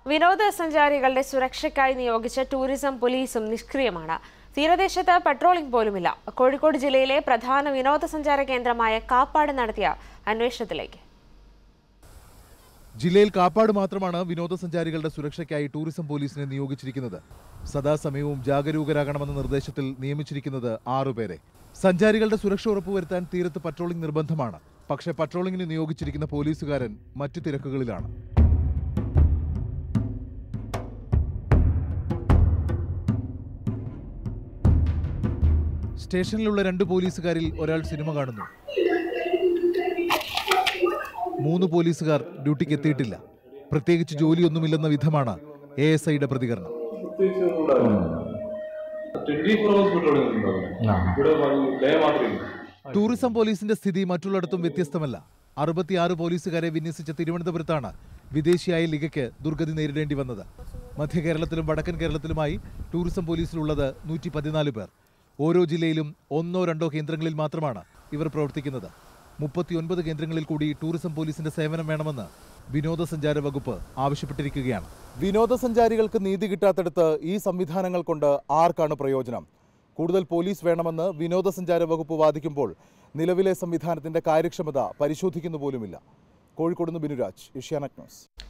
വിനോദസഞ്ചാരികളുടെ സുരക്ഷയ്ക്കായി നിയോഗിച്ച ടൂറിസം പോലീസും നിഷ്ക്രിയമാണ് തീരദേശത്ത് പട്രോളിംഗ് പോലുമില്ല കോഴിക്കോട് ജില്ലയിലെ പ്രധാന വിനോദസഞ്ചാര കേന്ദ്രമായ കാപ്പാട് നടത്തിയ അന്വേഷണത്തിലേക്ക് ജില്ലയിൽ കാപ്പാട് മാത്രമാണ് വിനോദസഞ്ചാരികളുടെ സുരക്ഷയ്ക്കായി ടൂറിസം പോലീസിനെ നിയോഗിച്ചിരിക്കുന്നത് സദാസമയവും ജാഗരൂകരാകണമെന്ന നിർദ്ദേശത്തിൽ നിയമിച്ചിരിക്കുന്നത് ആറുപേരെ സഞ്ചാരികളുടെ സുരക്ഷ ഉറപ്പുവരുത്താൻ തീരത്ത് പട്രോളിംഗ് നിർബന്ധമാണ് പക്ഷേ പട്രോളിംഗിന് നിയോഗിച്ചിരിക്കുന്ന പോലീസുകാരൻ മറ്റു തിരക്കുകളിലാണ് സ്റ്റേഷനിലുള്ള രണ്ട് പോലീസുകാരിൽ ഒരാൾ സിനിമ കാണുന്നു മൂന്ന് പോലീസുകാർ ഡ്യൂട്ടിക്ക് എത്തിയിട്ടില്ല പ്രത്യേകിച്ച് ജോലിയൊന്നുമില്ലെന്ന വിധമാണ് എ എസ് ഐയുടെ പ്രതികരണം ട്വന്റി ഫോർ അവേഴ്സ് പെട്രോളിംഗ് ഉണ്ടാവും ഇവിടെ ഡേ മാത്രമേ ടൂറിസം പോലീസിന്റെ സ്ഥിതി മറ്റുള്ളിടത്തും വ്യത്യസ്തമല്ല അറുപത്തിയാറ് പോലീസുകാരെ വിന്യസിച്ച തിരുവനന്തപുരത്താണ് വിദേശിയായ ലിഗയ്ക്ക് ദുർഗതി നേരിടേണ്ടി വന്നത് മധ്യ കേരളത്തിലും വടക്കൻ കേരളത്തിലുമായി ടൂറിസം പോലീസിലുള്ളത് നൂറ്റി പതിനാല് പേർ ഓരോ ജില്ലയിലും ഒന്നോ രണ്ടോ കേന്ദ്രങ്ങളിൽ മാത്രമാണ് ഇവർ പ്രവർത്തിക്കുന്നത് മുപ്പത്തിയൊൻപത് കേന്ദ്രങ്ങളിൽ കൂടി ടൂറിസം പോലീസിന്റെ സേവനം വേണമെന്ന് വിനോദസഞ്ചാര വകുപ്പ് ആവശ്യപ്പെട്ടിരിക്കുകയാണ് വിനോദസഞ്ചാരികൾക്ക് നീതി കിട്ടാത്തടത്ത് ഈ സംവിധാനങ്ങൾ കൊണ്ട് ആർക്കാണ് പ്രയോജനം കൂടുതൽ പോലീസ് വേണമെന്ന് വിനോദസഞ്ചാര വകുപ്പ് വാദിക്കുമ്പോൾ നിലവിലെ സംവിധാനത്തിന്റെ കാര്യക്ഷമത പരിശോധിക്കുന്നു പോലുമില്ല കോഴിക്കോട് നിന്ന് ബിനുരാജ് ഏഷ്യാനെറ്റ് ന്യൂസ്